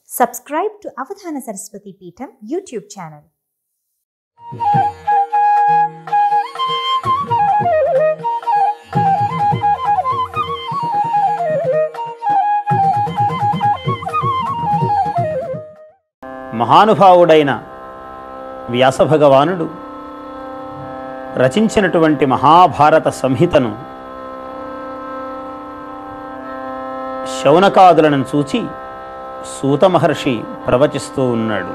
Subscribe to Avadhana Saraswati Peetham YouTube channel. మహానుభావుడైన వ్యాసభగవానుడు రచించినటువంటి మహాభారత సంహితను శౌనకాదులను చూచి సూత మహర్షి ప్రవచిస్తూ ఉన్నాడు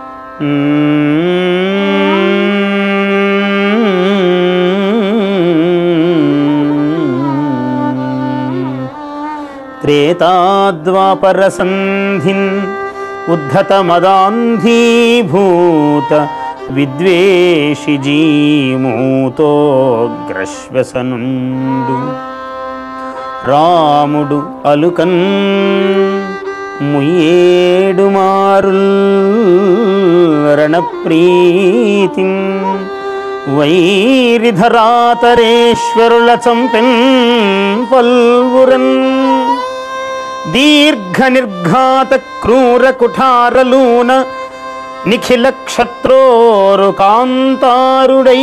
త్రేతాద్వాపరసంధిన్ ఉద్ధతమదాంధీభూత విద్వేషి జీమూతోగ్రశ్వసనుండు రాముడు అలుకన్ ముయ్యేడు మారుల్ రణప్రీతిం వైరిధరాతరేశ్వరుల చంపెన్ పల్వురన్ దీర్ఘ నిర్ఘాత క్రూర కుఠారలూన నిఖిల క్షత్రోరు కాంతారుడై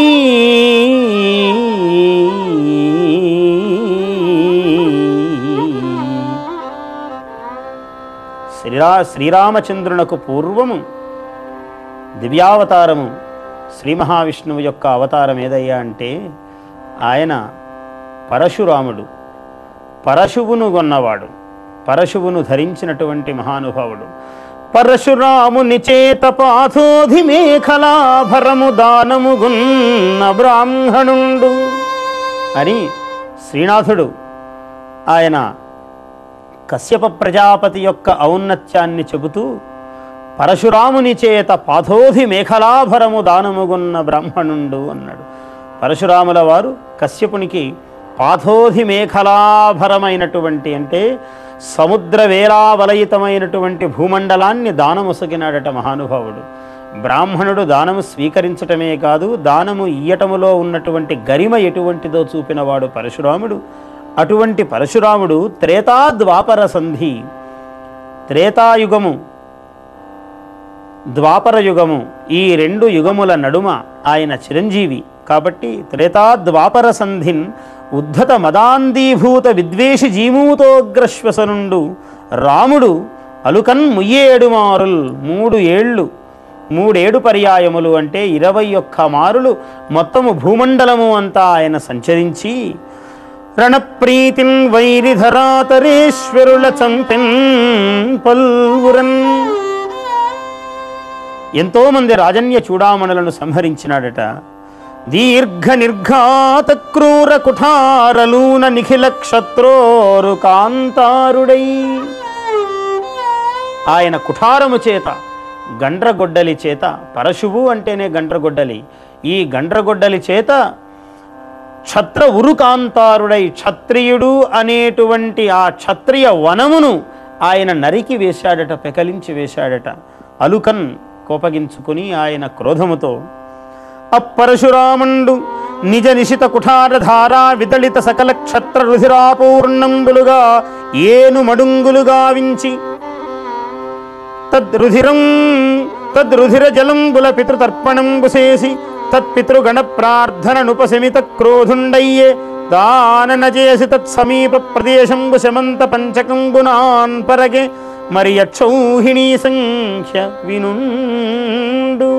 శ్రీరా శ్రీరామచంద్రునకు పూర్వము దివ్యావతారము శ్రీ మహావిష్ణువు యొక్క అవతారం ఏదయ్యా అంటే ఆయన పరశురాముడు పరశువును గొన్నవాడు పరశువును ధరించినటువంటి మహానుభావుడు పరశురాముని చేత పాథోధి మేఖలాభరము దానము గున్న బ్రాహ్మణుండు అని శ్రీనాథుడు ఆయన కశ్యప ప్రజాపతి యొక్క ఔన్నత్యాన్ని చెబుతూ పరశురాముని చేత పాథోధి మేఖలాభరము దానముగున్న బ్రాహ్మణుండు అన్నాడు పరశురాముల వారు కశ్యపునికి పాథోధి మేఖలాభరమైనటువంటి అంటే సముద్ర వేలావలయితమైనటువంటి భూమండలాన్ని దానముసగినాడట మహానుభావుడు బ్రాహ్మణుడు దానము స్వీకరించటమే కాదు దానము ఇయ్యటములో ఉన్నటువంటి గరిమ ఎటువంటిదో చూపినవాడు పరశురాముడు అటువంటి పరశురాముడు త్రేతాద్వాపర సంధి త్రేతాయుగము ద్వాపర యుగము ఈ రెండు యుగముల నడుమ ఆయన చిరంజీవి కాబట్టి త్రేతాద్వాపర సంధిన్ ఉద్ధత మదాంధీభూత విద్వేషి జీమూతోగ్రశ్వసనుండు రాముడు అలుకన్ ముయ్యేడు మారుల్ మూడు ఏళ్ళు మూడేడు పర్యాయములు అంటే ఇరవై ఒక్క మారులు మొత్తము భూమండలము అంతా ఆయన సంచరించి రణప్రీతిన్ వైరిధరాతరేశ్వరుల చంపెన్ పల్వురన్ ఎంతోమంది రాజన్య చూడామణులను సంహరించినాడట దీర్ఘ నిర్ఘాత క్రూర కుఠారలూన నిఖిల క్షత్రోరు కాంతారుడై ఆయన కుఠారము చేత గండ్రగొడ్డలి చేత పరశువు అంటేనే గండ్రగొడ్డలి ఈ గండ్రగొడ్డలి చేత క్షత్ర ఉరుకాంతారుడై క్షత్రియుడు అనేటువంటి ఆ క్షత్రియ వనమును ఆయన నరికి వేశాడట పెకలించి వేశాడట అలుకన్ కోపగించుకుని ఆయన క్రోధముతో అప్పరశురాముండు నిజ నిశిత కుఠారధారా విదళిత సకల క్షత్ర రుధిరాపూర్ణంబులుగా ఏను మడుంగులుగా వించి తద్రుధిరం తద్రుధిర జలంబుల పితృతర్పణంబు చేసి తత్పితృగణ ప్రార్థననుపశమిత క్రోధుండయ్యే దానన చేసి తత్సమీప ప్రదేశంబు శమంత పంచకంబునాన్ పరగే మరి యక్షౌహిణీ సంఖ్య వినుండు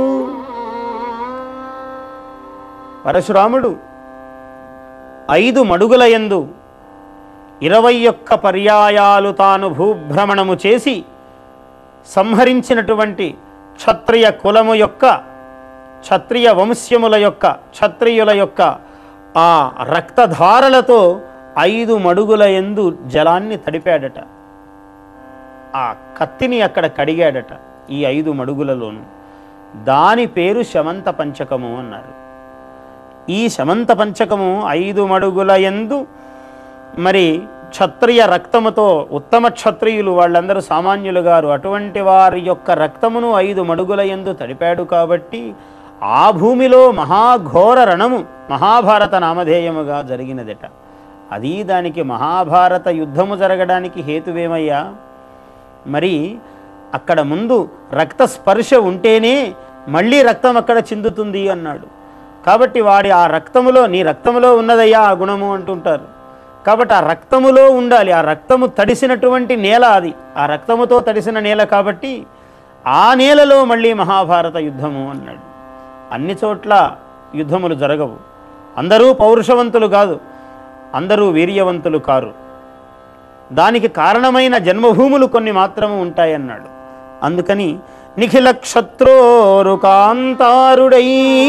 పరశురాముడు ఐదు మడుగుల యందు ఇరవై ఒక్క పర్యాయాలు తాను భూభ్రమణము చేసి సంహరించినటువంటి క్షత్రియ కులము యొక్క క్షత్రియ వంశ్యముల యొక్క క్షత్రియుల యొక్క ఆ రక్తధారలతో ఐదు మడుగుల ఎందు జలాన్ని తడిపాడట ఆ కత్తిని అక్కడ కడిగాడట ఈ ఐదు మడుగులలోను దాని పేరు శమంత పంచకము అన్నారు ఈ శమంత పంచకము ఐదు మడుగుల ఎందు మరి క్షత్రియ రక్తముతో ఉత్తమ క్షత్రియులు వాళ్ళందరూ సామాన్యులు గారు అటువంటి వారి యొక్క రక్తమును ఐదు మడుగుల ఎందు తడిపాడు కాబట్టి ఆ భూమిలో మహాఘోర రణము మహాభారత నామధేయముగా జరిగినదట అది దానికి మహాభారత యుద్ధము జరగడానికి హేతువేమయ్యా మరి అక్కడ ముందు రక్త స్పర్శ ఉంటేనే మళ్ళీ రక్తం అక్కడ చిందుతుంది అన్నాడు కాబట్టి వాడి ఆ రక్తములో నీ రక్తములో ఉన్నదయ్యా ఆ గుణము అంటుంటారు కాబట్టి ఆ రక్తములో ఉండాలి ఆ రక్తము తడిసినటువంటి నేల అది ఆ రక్తముతో తడిసిన నేల కాబట్టి ఆ నేలలో మళ్ళీ మహాభారత యుద్ధము అన్నాడు అన్ని చోట్ల యుద్ధములు జరగవు అందరూ పౌరుషవంతులు కాదు అందరూ వీర్యవంతులు కారు దానికి కారణమైన జన్మభూములు కొన్ని మాత్రము ఉంటాయన్నాడు అందుకని నిఖిల క్షత్రోరు కాంతారుడై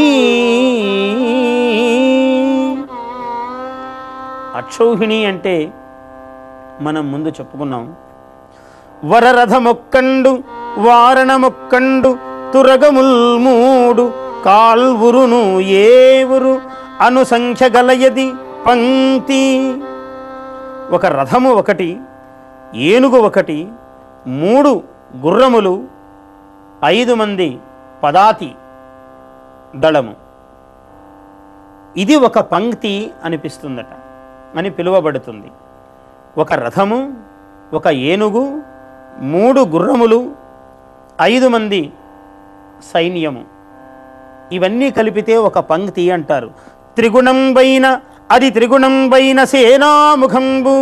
అక్షౌహిణి అంటే మనం ముందు చెప్పుకున్నాం వరరథమొక్కండు వారణమొక్కండు తురగముల్ మూడు కాల్వురును ఏవురు అనుసంఖ్య గలయది పంక్తి ఒక రథము ఒకటి ఏనుగు ఒకటి మూడు గుర్రములు ఐదు మంది పదాతి దళము ఇది ఒక పంక్తి అనిపిస్తుందట అని పిలువబడుతుంది ఒక రథము ఒక ఏనుగు మూడు గుర్రములు ఐదు మంది సైన్యము ఇవన్నీ కలిపితే ఒక పంక్తి అంటారు త్రిగుణం పైన అది త్రిగుణం పైన సేనాముఖంబు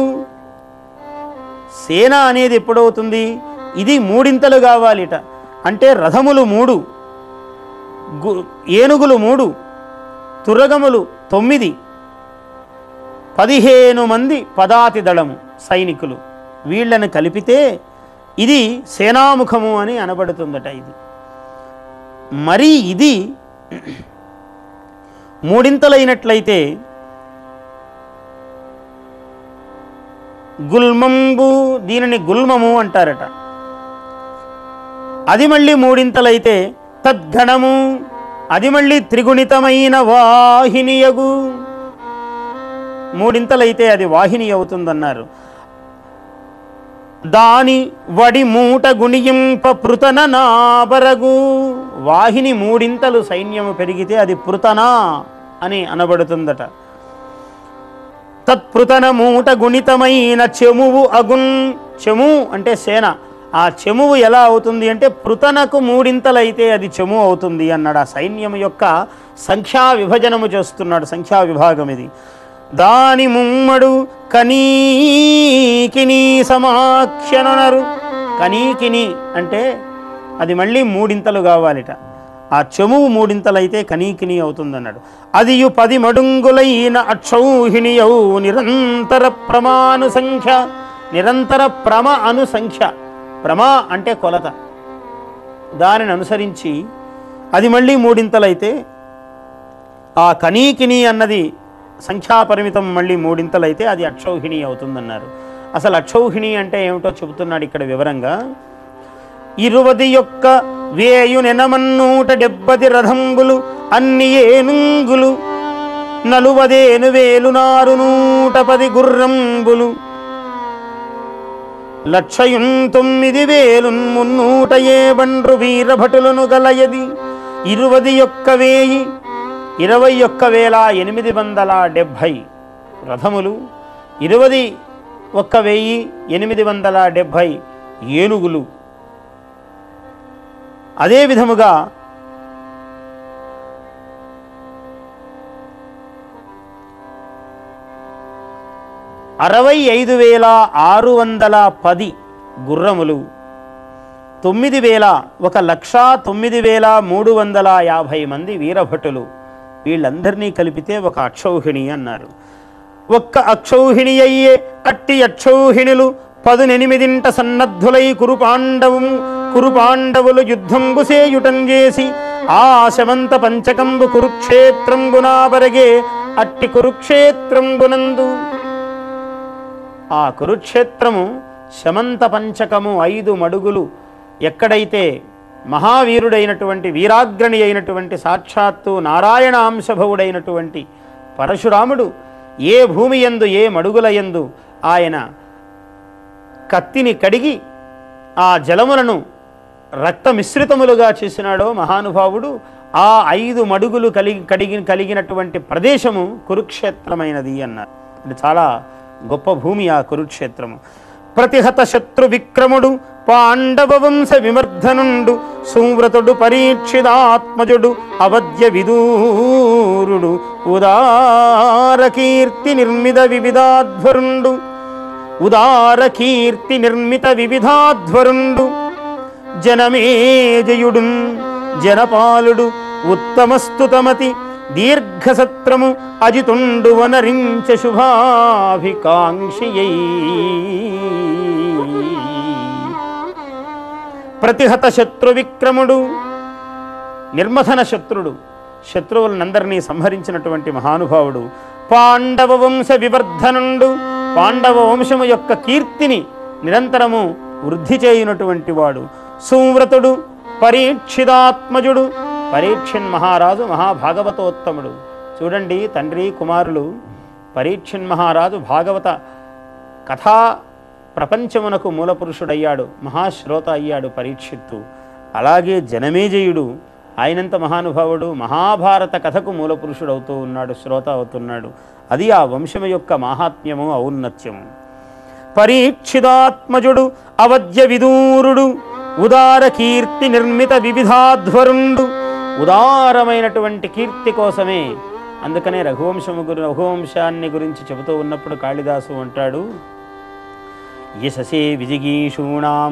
సేన అనేది ఎప్పుడవుతుంది ఇది మూడింతలు కావాలిట అంటే రథములు మూడు గు- ఏనుగులు మూడు తురగములు తొమ్మిది పదిహేను మంది పదాతి దళము సైనికులు వీళ్ళని కలిపితే ఇది సేనాముఖము అని అనబడుతుందట ఇది మరి ఇది మూడింతలైనట్లయితే గుల్మంబు దీనిని గుల్మము అంటారట అది మళ్ళీ మూడింతలైతే తద్గణము అది మళ్ళీ త్రిగుణితమైన వాహినియగు మూడింతలైతే అది వాహిని అవుతుందన్నారు దాని వడి మూట గుణియింప పృతన నాబరగు వాహిని మూడింతలు సైన్యము పెరిగితే అది పృతన అని అనబడుతుందట తత్పృతన మూట గుణితమైన చెమువు అగున్ చెము అంటే సేన ఆ చెమువు ఎలా అవుతుంది అంటే పృతనకు మూడింతలైతే అది చెము అవుతుంది అన్నాడు ఆ సైన్యం యొక్క సంఖ్యా విభజనము చేస్తున్నాడు సంఖ్యా విభాగం ఇది దాని ముమ్మడు కనీకిని సమాఖ్యనరు కనీకిని అంటే అది మళ్ళీ మూడింతలు కావాలిట ఆ చెమువు మూడింతలైతే కనీకిని అవుతుందన్నాడు అదియు పది మడుంగులైన అక్షౌహిణియౌ నిరంతర ప్రమాను సంఖ్య నిరంతర ప్రమ అను సంఖ్య ప్రమ అంటే కొలత దానిని అనుసరించి అది మళ్ళీ మూడింతలైతే ఆ కనీకిని అన్నది సంఖ్యాపరిమితం మళ్ళీ మూడింతలైతే అది అక్షౌహిణి అవుతుందన్నారు అసలు అక్షౌహిణి అంటే ఏమిటో చెబుతున్నాడు ఇక్కడ వివరంగా ఇరువది యొక్క వేయు నెనమన్నూట డెబ్బది రథంబులు అన్ని ఏనుంగులు నలువదేను వేలు నారు నూట పది గుర్రంబులు లక్షయున్ తొమ్మిది వేలు మున్నూట ఏ బండ్రు వీరభటులను గలయది ఇరువది యొక్క వేయి ఇరవై ఒక్క వేల ఎనిమిది వందల డెబ్భై రథములు ఇరవది ఒక్క వెయ్యి ఎనిమిది వందల డెబ్భై ఏనుగులు అదే విధముగా అరవై ఐదు వేల ఆరు వందల పది గుర్రములు తొమ్మిది వేల ఒక లక్ష తొమ్మిది వేల మూడు వందల యాభై మంది వీరభటులు వీళ్ళందరినీ కలిపితే ఒక అక్షౌహిణి అన్నారు ఒక్క అక్షౌహిణి అయ్యే అట్టి అక్షౌహిణులు పదునెనిమిదింట సన్నద్ధులై కురుపాండవము కురుపాండవులు యుద్ధంబు సేయుటం చేసి ఆ శమంత పంచకంబు కురుక్షేత్రంబునాబరగే అట్టి కురుక్షేత్రంబునందు ఆ కురుక్షేత్రము శమంత పంచకము ఐదు మడుగులు ఎక్కడైతే మహావీరుడైనటువంటి వీరాగ్రణి అయినటువంటి సాక్షాత్తు నారాయణ అంశభవుడైనటువంటి పరశురాముడు ఏ భూమి యందు ఏ మడుగుల యందు ఆయన కత్తిని కడిగి ఆ జలములను రక్త మిశ్రితములుగా చేసినాడో మహానుభావుడు ఆ ఐదు మడుగులు కలిగి కడిగి కలిగినటువంటి ప్రదేశము కురుక్షేత్రమైనది అన్నారు ఇది చాలా గొప్ప భూమి ఆ కురుక్షేత్రము ప్రతిహత శత్రు విక్రముడు పాండవ వంశ విమర్ధనుండు సువ్రతుడు పరీక్షితాత్మజుడు అవధ్య విదూరుడు ఉదార కీర్తి నిర్మిత వివిధాధ్వరుండు ఉదార కీర్తి నిర్మిత వివిధాధ్వరుండు జనమేజయుడు జనపాలుడు ఉత్తమస్తుతమతి దీర్ఘసత్రము అజితుండు వనరించ శుభాభికాంక్షయై ప్రతిహత శత్రు విక్రముడు నిర్మథన శత్రుడు శత్రువులనందరినీ సంహరించినటువంటి మహానుభావుడు పాండవ వంశ వివర్ధనుండు పాండవ వంశము యొక్క కీర్తిని నిరంతరము వృద్ధి చేయునటువంటి వాడు సువ్రతుడు పరీక్షితాత్మజుడు పరీక్షన్ మహారాజు మహాభాగవతోత్తముడు చూడండి తండ్రి కుమారులు పరీక్షన్ మహారాజు భాగవత కథా ప్రపంచమునకు మూలపురుషుడయ్యాడు మహాశ్రోత అయ్యాడు పరీక్షిత్తు అలాగే జనమేజయుడు ఆయనంత మహానుభావుడు మహాభారత కథకు మూలపురుషుడవుతూ ఉన్నాడు శ్రోత అవుతున్నాడు అది ఆ వంశము యొక్క మాహాత్మ్యము ఔన్నత్యము పరీక్షితాత్మజుడు అవధ్య విదూరుడు ఉదార కీర్తి నిర్మిత వివిధాధ్వరుండు ఉదారమైనటువంటి కీర్తి కోసమే అందుకనే రఘువంశము గురి రఘువంశాన్ని గురించి చెబుతూ ఉన్నప్పుడు కాళిదాసు అంటాడు యశసే విజిగీషూణాం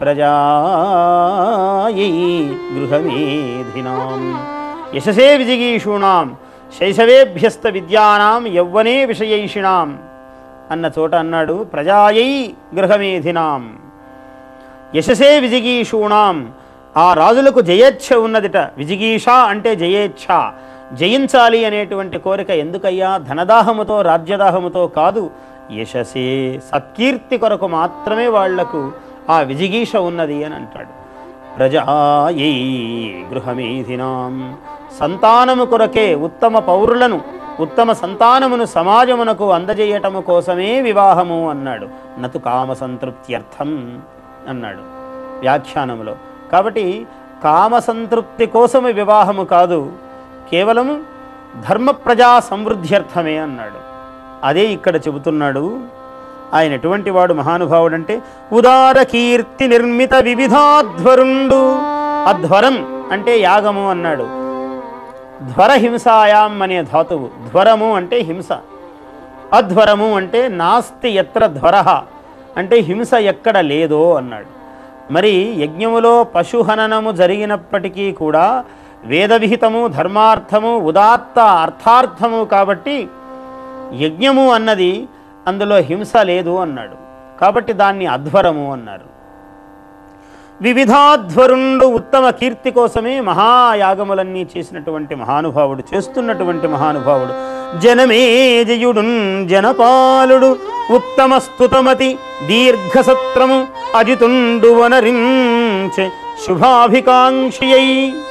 ప్రజాయై గృహమేధినాం యశసే విజిగీషూణాం శైశవేభ్యస్త విద్యానాం యవ్వనే విషయైషిణాం అన్న చోట అన్నాడు ప్రజాయై గృహమేధినాం యశసే విజిగీషూణాం ఆ రాజులకు జయేచ్ఛ ఉన్నదిట విజిగీష అంటే జయేచ్ఛ జయించాలి అనేటువంటి కోరిక ఎందుకయ్యా ధనదాహముతో రాజ్యదాహముతో కాదు యశసే సత్కీర్తి కొరకు మాత్రమే వాళ్లకు ఆ విజిగీష ఉన్నది అని అంటాడు ప్రజాయై గృహమేధినాం సంతానము కొరకే ఉత్తమ పౌరులను ఉత్తమ సంతానమును సమాజమునకు అందజేయటము కోసమే వివాహము అన్నాడు నతు కామ సంతృప్త్యర్థం అన్నాడు వ్యాఖ్యానములో కాబట్టి కామ సంతృప్తి కోసము వివాహము కాదు కేవలము ధర్మ ప్రజా సమృద్ధ్యర్థమే అన్నాడు అదే ఇక్కడ చెబుతున్నాడు ఆయన ఎటువంటి వాడు మహానుభావుడంటే ఉదార కీర్తి నిర్మిత వివిధాధ్వరుండు అధ్వరం అంటే యాగము అన్నాడు ధ్వర హింసాయాం అనే ధాతువు ధ్వరము అంటే హింస అధ్వరము అంటే నాస్తి ఎత్ర ధ్వర అంటే హింస ఎక్కడ లేదో అన్నాడు మరి యజ్ఞములో పశుహననము జరిగినప్పటికీ కూడా వేదవిహితము ధర్మార్థము ఉదాత్త అర్థార్థము కాబట్టి యజ్ఞము అన్నది అందులో హింస లేదు అన్నాడు కాబట్టి దాన్ని అధ్వరము అన్నారు వివిధాధ్వరుండు ఉత్తమ కీర్తి కోసమే మహాయాగములన్నీ చేసినటువంటి మహానుభావుడు చేస్తున్నటువంటి మహానుభావుడు జనమేజయుడు జనపాలుడు ఉత్తమ స్తుతమతి దీర్ఘసత్రము అజితుండు వనరించే శుభాభికాంక్షయై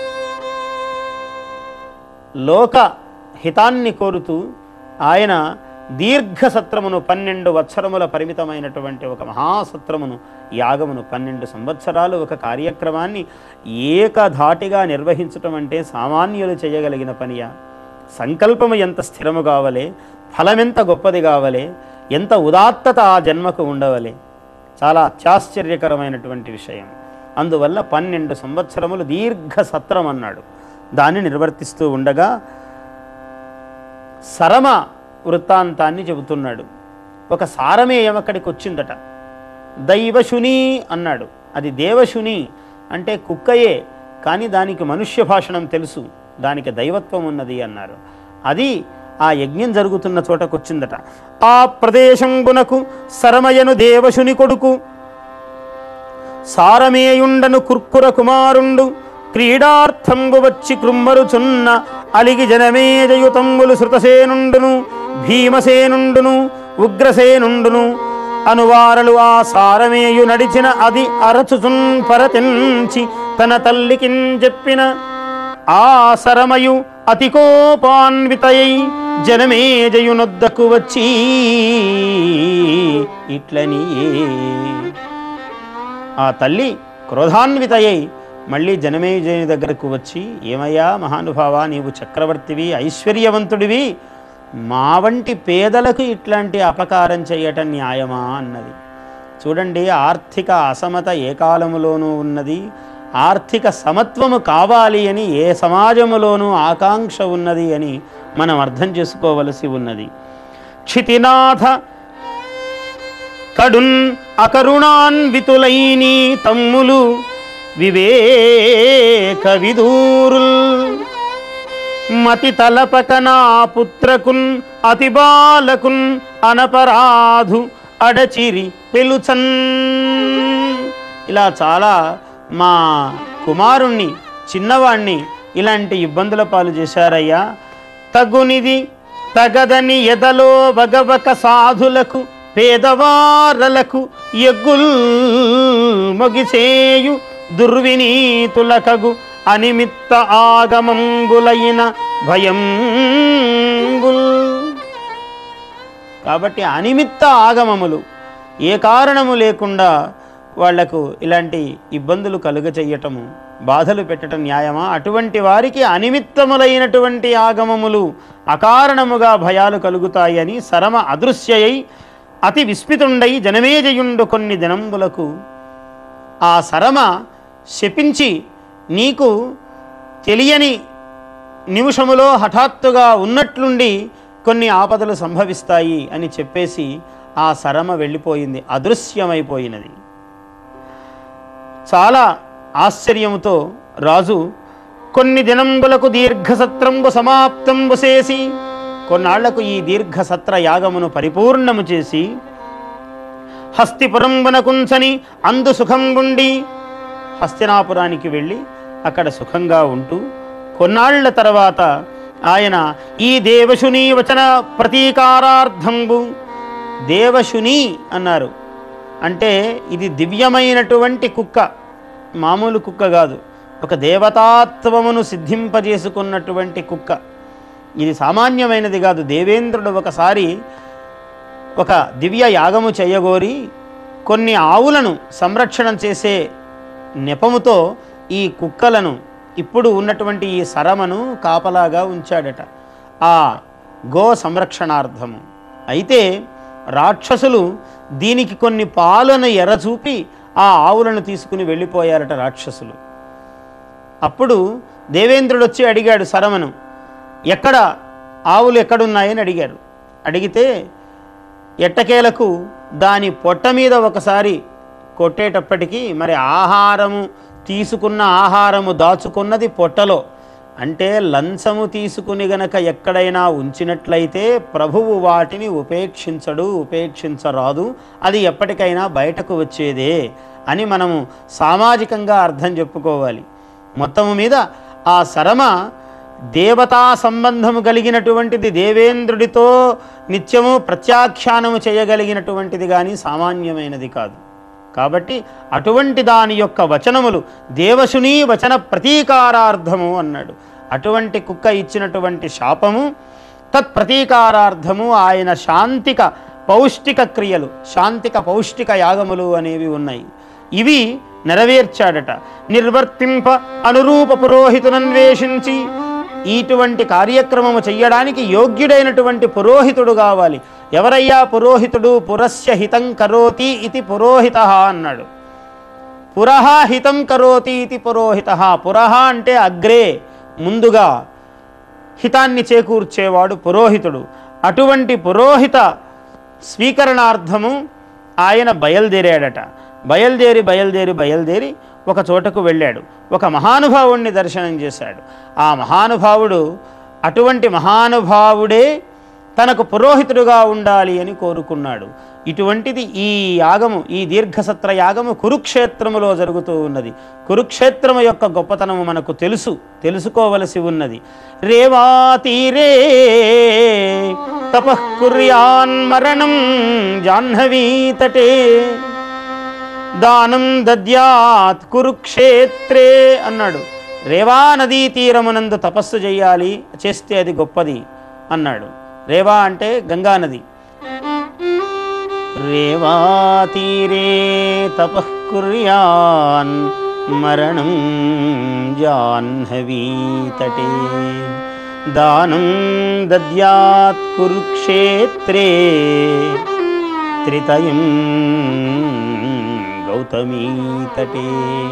లోక హితాన్ని కోరుతూ ఆయన దీర్ఘసత్రమును పన్నెండు వత్సరముల పరిమితమైనటువంటి ఒక మహాసత్రమును యాగమును పన్నెండు సంవత్సరాలు ఒక కార్యక్రమాన్ని ఏకధాటిగా నిర్వహించటం అంటే సామాన్యులు చేయగలిగిన పనియా సంకల్పము ఎంత స్థిరము కావలే ఫలమెంత గొప్పది కావలే ఎంత ఉదాత్తత ఆ జన్మకు ఉండవలే చాలా అత్యాశ్చర్యకరమైనటువంటి విషయం అందువల్ల పన్నెండు సంవత్సరములు దీర్ఘ సత్రం అన్నాడు దాన్ని నిర్వర్తిస్తూ ఉండగా సరమ వృత్తాంతాన్ని చెబుతున్నాడు ఒక సారమేయం అక్కడికి వచ్చిందట దైవశుని అన్నాడు అది దేవశుని అంటే కుక్కయే కానీ దానికి మనుష్య భాషణం తెలుసు దానికి దైవత్వం ఉన్నది అన్నారు అది ఆ యజ్ఞం జరుగుతున్న చోటకు వచ్చిందట ఆ ప్రదేశంబునకు సరమయను దేవశుని కొడుకు సారమేయుండను కుర్కుర కుమారుండు క్రీడార్థంబు వచ్చి కృమ్మరుచున్న అలిగి జనమేజయుతంబులు శృతసేనుండును భీమసేనుండును ఉగ్రసేనుండును అనువారలు ఆ సారమేయు నడిచిన అది అరచుచున్ పరతించి తన తల్లికిన్ చెప్పిన ఆ సరమయు అతి కోపాన్వితయై జనమేజయునొద్దకు వచ్చి ఇట్లనియే ఆ తల్లి క్రోధాన్వితయ్యై మళ్ళీ జనమేజయుని దగ్గరకు వచ్చి ఏమయ్యా మహానుభావా నీవు చక్రవర్తివి ఐశ్వర్యవంతుడివి మా వంటి పేదలకు ఇట్లాంటి అపకారం చేయటం న్యాయమా అన్నది చూడండి ఆర్థిక అసమత ఏ కాలములోనూ ఉన్నది ఆర్థిక సమత్వము కావాలి అని ఏ సమాజములోనూ ఆకాంక్ష ఉన్నది అని మనం అర్థం చేసుకోవలసి ఉన్నది క్షితినాథ కడున్ అకరుణాన్వితులైని తమ్ములు వివేక విదూరుల్ మతి తలపక నా పుత్రకున్ అతి బాలకున్ అనపరాధు అడచిరి పెలుచన్ ఇలా చాలా మా కుమారుణ్ణి చిన్నవాణ్ణి ఇలాంటి ఇబ్బందుల పాలు చేశారయ్యా తగునిది తగదని ఎదలో వగవక సాధులకు పేదవారలకు ఎగ్గుల్ మొగిసేయు దుర్వినీతులకగు అనిమిత్త ఆగమంబులైన భయంబుల్ కాబట్టి అనిమిత్త ఆగమములు ఏ కారణము లేకుండా వాళ్లకు ఇలాంటి ఇబ్బందులు కలుగ చెయ్యటము బాధలు పెట్టడం న్యాయమా అటువంటి వారికి అనిమిత్తములైనటువంటి ఆగమములు అకారణముగా భయాలు కలుగుతాయని సరమ అదృశ్యయై అతి విస్మితుండై జనమేజయుండు కొన్ని దినంబులకు ఆ సరమ శపించి నీకు తెలియని నిమిషములో హఠాత్తుగా ఉన్నట్లుండి కొన్ని ఆపదలు సంభవిస్తాయి అని చెప్పేసి ఆ సరమ వెళ్ళిపోయింది అదృశ్యమైపోయినది చాలా ఆశ్చర్యముతో రాజు కొన్ని దినంబులకు దీర్ఘసత్రంబు సమాప్తంబు చేసి కొన్నాళ్లకు ఈ దీర్ఘసత్ర యాగమును పరిపూర్ణము చేసి హస్తిపురంబునకుంచని అందు సుఖంగుండి హస్తినాపురానికి వెళ్ళి అక్కడ సుఖంగా ఉంటూ కొన్నాళ్ల తర్వాత ఆయన ఈ దేవశుని వచన ప్రతీకారార్థంబు దేవశుని అన్నారు అంటే ఇది దివ్యమైనటువంటి కుక్క మామూలు కుక్క కాదు ఒక దేవతాత్వమును సిద్ధింపజేసుకున్నటువంటి కుక్క ఇది సామాన్యమైనది కాదు దేవేంద్రుడు ఒకసారి ఒక దివ్య యాగము చేయగోరి కొన్ని ఆవులను సంరక్షణ చేసే నెపముతో ఈ కుక్కలను ఇప్పుడు ఉన్నటువంటి ఈ సరమను కాపలాగా ఉంచాడట ఆ గో సంరక్షణార్థము అయితే రాక్షసులు దీనికి కొన్ని పాలను ఎరచూపి ఆ ఆవులను తీసుకుని వెళ్ళిపోయారట రాక్షసులు అప్పుడు దేవేంద్రుడు వచ్చి అడిగాడు సరమను ఎక్కడ ఆవులు ఎక్కడున్నాయని అడిగారు అడిగితే ఎట్టకేలకు దాని పొట్ట మీద ఒకసారి కొట్టేటప్పటికీ మరి ఆహారము తీసుకున్న ఆహారము దాచుకున్నది పొట్టలో అంటే లంచము తీసుకుని గనక ఎక్కడైనా ఉంచినట్లయితే ప్రభువు వాటిని ఉపేక్షించడు ఉపేక్షించరాదు అది ఎప్పటికైనా బయటకు వచ్చేదే అని మనము సామాజికంగా అర్థం చెప్పుకోవాలి మొత్తము మీద ఆ సరమ దేవతా సంబంధము కలిగినటువంటిది దేవేంద్రుడితో నిత్యము ప్రత్యాఖ్యానము చేయగలిగినటువంటిది కానీ సామాన్యమైనది కాదు కాబట్టి అటువంటి దాని యొక్క వచనములు దేవశుని వచన ప్రతీకారార్థము అన్నాడు అటువంటి కుక్క ఇచ్చినటువంటి శాపము తత్ప్రతీకారార్థము ఆయన శాంతిక పౌష్టిక క్రియలు శాంతిక పౌష్టిక యాగములు అనేవి ఉన్నాయి ఇవి నెరవేర్చాడట నిర్వర్తింప అనురూప పురోహితునన్వేషించి ఇటువంటి కార్యక్రమము చెయ్యడానికి యోగ్యుడైనటువంటి పురోహితుడు కావాలి ఎవరయ్యా పురోహితుడు పురస్య హితం కరోతి ఇది పురోహిత అన్నాడు పురహ హితం కరోతి ఇది పురోహిత పురహ అంటే అగ్రే ముందుగా హితాన్ని చేకూర్చేవాడు పురోహితుడు అటువంటి పురోహిత స్వీకరణార్థము ఆయన బయలుదేరాడట బయలుదేరి బయలుదేరి బయలుదేరి ఒక చోటకు వెళ్ళాడు ఒక మహానుభావుణ్ణి దర్శనం చేశాడు ఆ మహానుభావుడు అటువంటి మహానుభావుడే తనకు పురోహితుడుగా ఉండాలి అని కోరుకున్నాడు ఇటువంటిది ఈ యాగము ఈ దీర్ఘసత్ర యాగము కురుక్షేత్రములో జరుగుతూ ఉన్నది కురుక్షేత్రము యొక్క గొప్పతనము మనకు తెలుసు తెలుసుకోవలసి ఉన్నది రేవాతీరే తపఃకుర్యాన్ మరణం జాహ్నవీతటే దానం దద్యాత్ కురుక్షేత్రే అన్నాడు రేవా నదీ తీరమునందు తపస్సు చేయాలి చేస్తే అది గొప్పది అన్నాడు రేవా అంటే గంగా నది రేవా తీరే తపః కుర్యాన్ మరణం జాహ్నవీ తటే దానం దద్యాత్ కురుక్షేత్రే త్రితయం గౌతమీ తటే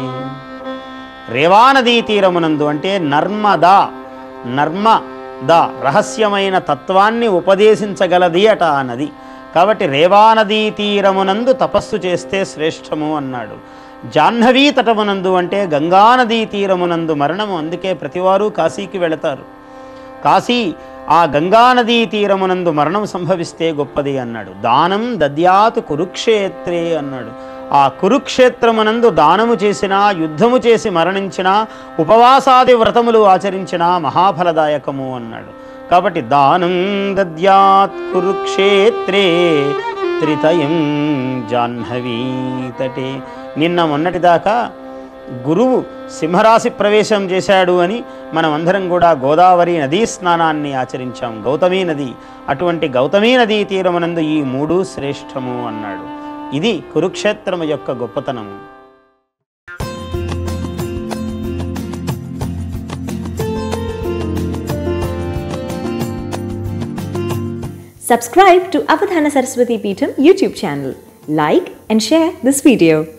రేవానదీ తీరమునందు అంటే నర్మదా నర్మద రహస్యమైన తత్వాన్ని ఉపదేశించగలది అట ఆ నది కాబట్టి రేవానదీ తీరమునందు తపస్సు చేస్తే శ్రేష్టము అన్నాడు జాహ్నవీ తటమునందు అంటే గంగానదీ తీరమునందు మరణము అందుకే ప్రతివారు కాశీకి వెళతారు కాశీ ఆ గంగానదీ తీరమునందు మరణం సంభవిస్తే గొప్పది అన్నాడు దానం దద్యాత్ కురుక్షేత్రే అన్నాడు ఆ కురుక్షేత్రమునందు దానము చేసినా యుద్ధము చేసి మరణించినా ఉపవాసాది వ్రతములు ఆచరించినా మహాఫలదాయకము అన్నాడు కాబట్టి దానం దద్యాత్ కురుక్షేత్రే త్రితయం జాహ్నవీ తటే నిన్న మొన్నటిదాకా గురువు సింహరాశి ప్రవేశం చేశాడు అని మనం అందరం కూడా గోదావరి నదీ స్నానాన్ని ఆచరించాం గౌతమీ నది అటువంటి గౌతమీ నదీ తీరమునందు ఈ మూడు శ్రేష్టము అన్నాడు ఇది కురుక్షేత్రము యొక్క గొప్పతనము Subscribe to Avadhana Saraswati Peetham YouTube channel. Like and share this video.